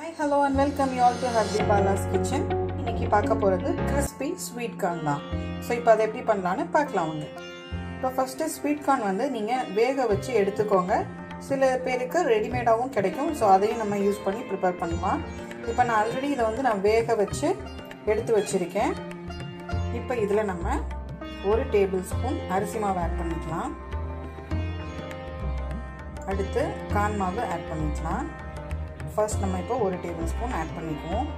hi hello and welcome you all to Harthi Bala's kitchen இன்னைக்கு பார்க்க போகிறது கிறிஸ்பி ஸ்வீட் கார்ன் தான் ஸோ இப்போ அதை எப்படி பண்ணலான்னு பார்க்கலாம் வந்து இப்போ ஃபஸ்ட்டு ஸ்வீட் கார்ன் வந்து நீங்கள் வேக வச்சு எடுத்துக்கோங்க சில பேருக்கு ரெடிமேடாகவும் கிடைக்கும் ஸோ அதையும் நம்ம யூஸ் பண்ணி ப்ரிப்பேர் பண்ணலாம் இப்போ நான் ஆல்ரெடி இதை வந்து நான் வேக வச்சு எடுத்து வச்சுருக்கேன் இப்போ இதில் நம்ம ஒரு டேபிள் ஸ்பூன் அரிசி மாவு ஆட் பண்ணிக்கலாம் அடுத்து கான் மாவு ஆட் பண்ணிக்கலாம் ஃபர்ஸ்ட் நம்ம இப்போ ஒரு டேபிள் ஸ்பூன் ஆட் பண்ணிக்குவோம்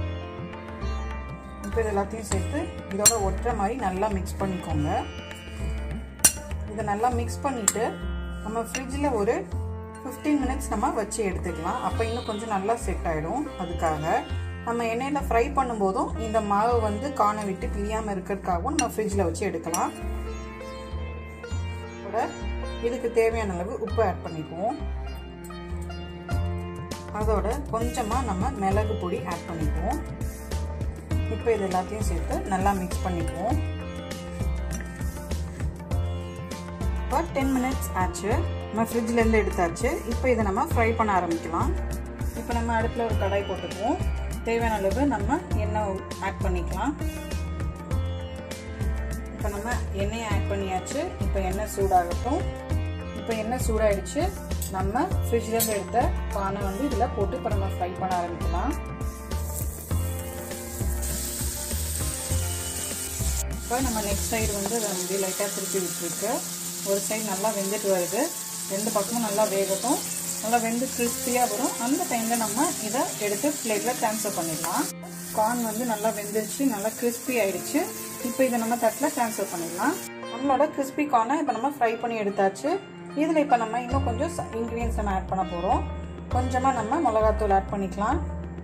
இப்போ இது எல்லாத்தையும் சேர்த்து இதோட ஒட்டுற மாதிரி நல்லா மிக்ஸ் பண்ணிக்கோங்க இதை நல்லா மிக்ஸ் பண்ணிவிட்டு நம்ம ஃப்ரிட்ஜில் ஒரு ஃபிஃப்டீன் மினிட்ஸ் நம்ம வச்சு எடுத்துக்கலாம் அப்போ இன்னும் கொஞ்சம் நல்லா செட் ஆகிடும் அதுக்காக நம்ம எண்ணெயில் ஃப்ரை பண்ணும்போதும் இந்த மாவு வந்து காண விட்டு பிரியாமல் இருக்கிறதுக்காகவும் நம்ம ஃப்ரிட்ஜில் வச்சு எடுக்கலாம் இதுக்கு தேவையான அளவு உப்பு ஆட் பண்ணிக்குவோம் அதோட கொஞ்சமாக நம்ம மிளகு பொடி ஆட் பண்ணிக்குவோம் இப்போ இது எல்லாத்தையும் சேர்த்து நல்லா மிக்ஸ் பண்ணிக்குவோம் இப்போ டென் மினிட்ஸ் ஆச்சு நம்ம ஃப்ரிட்ஜ்லேருந்து எடுத்தாச்சு இப்போ இதை நம்ம ஃப்ரை பண்ண ஆரம்பிக்கலாம் இப்போ நம்ம அடுப்பில் ஒரு கடாய் போட்டுக்குவோம் தேவையான அளவு நம்ம எண்ணெய் ஆட் பண்ணிக்கலாம் இப்போ நம்ம எண்ணெயை ஆட் பண்ணியாச்சு இப்போ எண்ணெய் சூடாகட்டும் இப்போ எண்ணெய் சூடாயிடுச்சு நம்ம ஃப்ரிட்ஜ்லேருந்து எடுத்த பானை வந்து இதில் போட்டு இப்போ நம்ம ஃப்ரை பண்ண ஆரம்பிக்கலாம் இப்போ நம்ம நெக்ஸ்ட் சைடு வந்து அதை வந்து லைட்டாக திருப்பி விட்டுருக்கு ஒரு சைடு நல்லா வெந்துட்டு வருது ரெண்டு பக்கமும் நல்லா வேகட்டும் நல்லா வெந்து கிறிஸ்பியாக வரும் அந்த டைமில் நம்ம இதை எடுத்து பிளேட்டில் ட்ரான்ஸ்ஃபர் பண்ணிடலாம் கார்ன் வந்து நல்லா வெந்துருச்சு நல்லா கிறிஸ்பி ஆயிடுச்சு இப்போ இதை நம்ம தட்டில் ட்ரான்ஸ்ஃபர் பண்ணிடலாம் நம்மளோட கிறிஸ்பி கார்னை இப்போ நம்ம ஃப்ரை பண்ணி எடுத்தாச்சு இதில் இப்போ நம்ம இன்னும் கொஞ்சம் இன்க்ரீடியன்ஸ் நம்ம ஆட் பண்ண போகிறோம் கொஞ்சமாக நம்ம மிளகாத்தூள் ஆட் பண்ணிக்கலாம்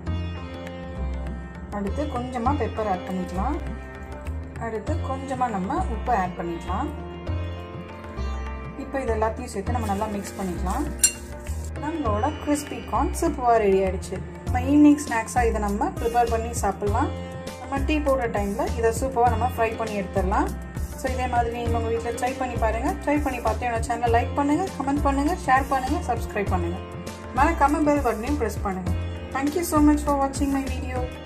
அடுத்து கொஞ்சமாக பெப்பர் ஆட் பண்ணிக்கலாம் அடுத்து கொஞ்சமாக நம்ம உப்பு ஆட் பண்ணிக்கலாம் இப்போ இது எல்லாத்தையும் சேர்த்து நம்ம நல்லா மிக்ஸ் பண்ணிக்கலாம் நம்மளோட கிறிஸ்பி கார்ன் சூப்பராக ரெடி ஆகிடுச்சு நம்ம ஈவினிங் ஸ்நாக்ஸாக இதை நம்ம ப்ரிப்பேர் பண்ணி சாப்பிட்லாம் நம்ம டீ போடுற டைமில் இதை சூப்பராக நம்ம ஃப்ரை பண்ணி எடுத்துடலாம் ஸோ இதே மாதிரி நீங்கள் உங்கள் வீட்டில் ட்ரை பண்ணி பாருங்கள் ட்ரை பண்ணி பார்த்து என்னோட சேனலை லைக் பண்ணுங்கள் கமெண்ட் பண்ணுங்கள் ஷேர் பண்ணுங்கள் சப்ஸ்கிரைப் பண்ணுங்கள் மேலே கமெண்ட் பெல் பட்டனையும் ப்ரெஸ் பண்ணுங்கள் தேங்க்யூ ஸோ மச் ஃபார் வாட்சிங் மை வீடியோ